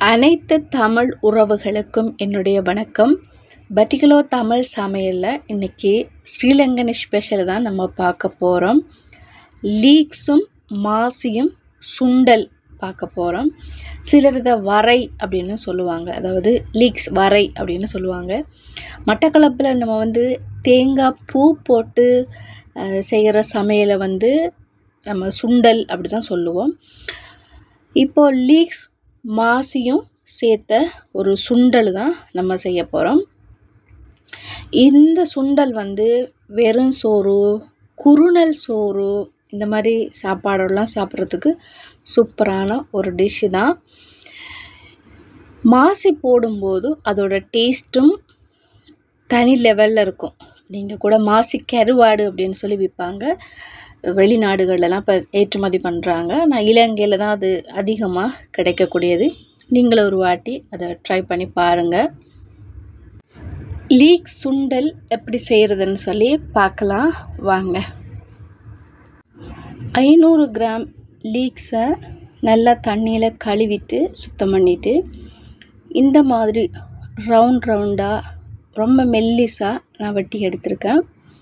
அனைத்து தமிழ் உறவுகளுக்கும் என்னுடைய வணக்கம் பட்டிகுலோ தமிழ் சமையலில் இன்றைக்கி ஸ்ரீலங்கன் ஸ்பெஷல் தான் நம்ம பார்க்க போகிறோம் லீக்ஸும் மாசியும் சுண்டல் பார்க்க போகிறோம் சிலர் இதை வரை அப்படின்னு சொல்லுவாங்க அதாவது லீக்ஸ் வரை அப்படின்னு சொல்லுவாங்க மட்டக்களப்பில் நம்ம வந்து தேங்காய் பூ போட்டு அஹ், செய்கிற சமையலை வந்து நம்ம சுண்டல் அப்படி தான் சொல்லுவோம் இப்போ லீக்ஸ் மாசியும் சேர்த்த ஒரு சுண்டல் தான் நம்ம செய்ய போகிறோம் இந்த சுண்டல் வந்து வெறும் சோறு குறுநல் சோறு இந்த மாதிரி சாப்பாடெல்லாம் சாப்பிட்றதுக்கு சூப்பரான ஒரு டிஷ்ஷு தான் மாசி போடும்போது அதோட டேஸ்ட்டும் தனி லெவலில் இருக்கும் நீங்கள் கூட மாசி கருவாடு அப்படின்னு சொல்லி விற்பாங்க வெளிநாடுகள்லாம் இப்போ ஏற்றுமதி பண்ணுறாங்க நான் இலங்கையில் தான் அது அதிகமாக கிடைக்கக்கூடியது நீங்களும் ஒரு வாட்டி அதை ட்ரை பண்ணி பாருங்கள் லீக் சுண்டல் எப்படி செய்கிறதுன்னு சொல்லி பார்க்கலாம் வாங்க ஐநூறு கிராம் லீக்ஸை நல்லா தண்ணியில் கழுவிட்டு சுத்தம் பண்ணிவிட்டு இந்த மாதிரி ரவுண்ட் ரவுண்டாக ரொம்ப மெல்லிஸாக நான் வெட்டி எடுத்திருக்கேன்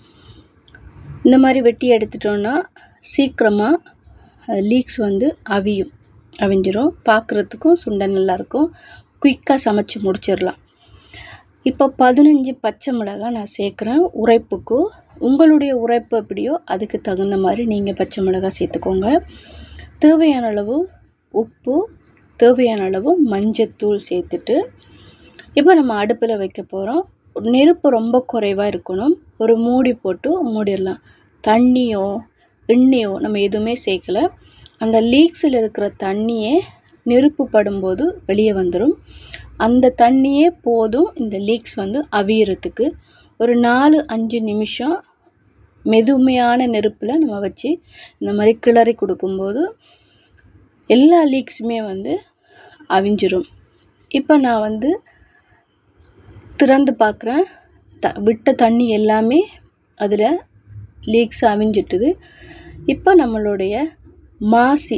இந்த மாதிரி வெட்டி எடுத்துட்டோன்னா சீக்கிரமாக லீக்ஸ் வந்து அவியும் அவிஞ்சிரும் பார்க்குறதுக்கும் சுண்டல் நல்லாயிருக்கும் குயிக்காக சமைச்சு முடிச்சிடலாம் இப்போ பதினஞ்சு பச்சை மிளகாய் நான் சேர்க்குறேன் உரைப்புக்கு உங்களுடைய உரைப்பு எப்படியோ அதுக்கு தகுந்த மாதிரி நீங்கள் பச்சை மிளகாய் சேர்த்துக்கோங்க தேவையான அளவு உப்பு தேவையான அளவு மஞ்சத்தூள் சேர்த்துட்டு இப்போ நம்ம அடுப்பில் வைக்க போகிறோம் நெருப்பு ரொம்ப குறைவாக இருக்கணும் ஒரு மூடி போட்டு மூடிடலாம் தண்ணியோ எண்ணெயோ நம்ம எதுவுமே சேர்க்கல அந்த லீக்ஸில் இருக்கிற தண்ணியே நெருப்பு படும்போது வெளியே வந்துடும் அந்த தண்ணியே போதும் இந்த லீக்ஸ் வந்து அவியறதுக்கு ஒரு நாலு அஞ்சு நிமிஷம் மெதுமையான நெருப்பில் நம்ம வச்சு இந்த மாதிரி கிளறி கொடுக்கும்போது எல்லா லீக்ஸுமே வந்து அவிஞ்சிரும் இப்போ நான் வந்து திறந்து பார்க்குறேன் த விட்ட தண்ணி எல்லாமே அதில் லீக்ஸ் அவிஞ்சிட்டுது இப்போ நம்மளுடைய மாசி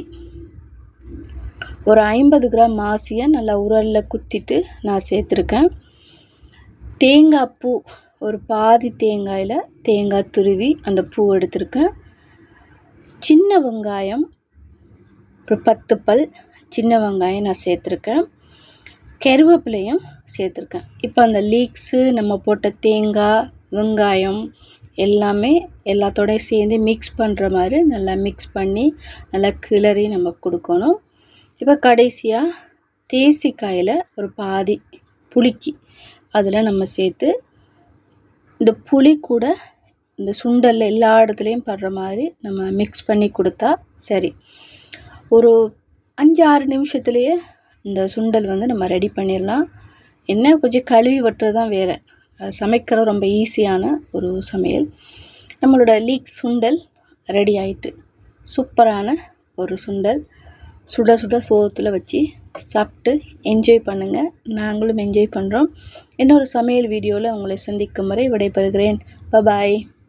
ஒரு ஐம்பது கிராம் மாசியை நல்லா உரலில் குத்திட்டு நான் சேர்த்துருக்கேன் தேங்காய் பூ ஒரு பாதி தேங்காயில் தேங்காய் துருவி அந்த பூ எடுத்திருக்கேன் சின்ன வெங்காயம் ஒரு பத்து பல் சின்ன வெங்காயம் நான் சேர்த்துருக்கேன் கருவேப்பிலையும் சேர்த்துருக்கேன் இப்போ அந்த லீக்ஸு நம்ம போட்ட தேங்காய் வெங்காயம் எல்லாமே எல்லாத்தோடயும் சேர்ந்து மிக்ஸ் பண்ணுற மாதிரி நல்லா மிக்ஸ் பண்ணி நல்லா கிளறி நம்ம கொடுக்கணும் இப்போ கடைசியாக தேசிக்காயில் ஒரு பாதி புளிக்கி அதில் நம்ம சேர்த்து இந்த புளி கூட இந்த சுண்டலில் எல்லா இடத்துலையும் படுற மாதிரி நம்ம மிக்ஸ் பண்ணி கொடுத்தா சரி ஒரு அஞ்சு ஆறு நிமிஷத்துலேயே இந்த சுண்டல் வந்து நம்ம ரெடி பண்ணிடலாம் என்ன கொஞ்சம் கழுவி வெட்டுறது தான் வேறு அது சமைக்கிறது ரொம்ப ஈஸியான ஒரு சமையல் நம்மளோட லீக் சுண்டல் ரெடி ஆயிட்டு சூப்பரான ஒரு சுண்டல் சுட சுட சோத்தில் வச்சு சாப்பிட்டு என்ஜாய் பண்ணுங்கள் நாங்களும் என்ஜாய் பண்ணுறோம் இன்னொரு சமையல் வீடியோவில் உங்களை சந்திக்கும் வரை விடைபெறுகிறேன் பபாய்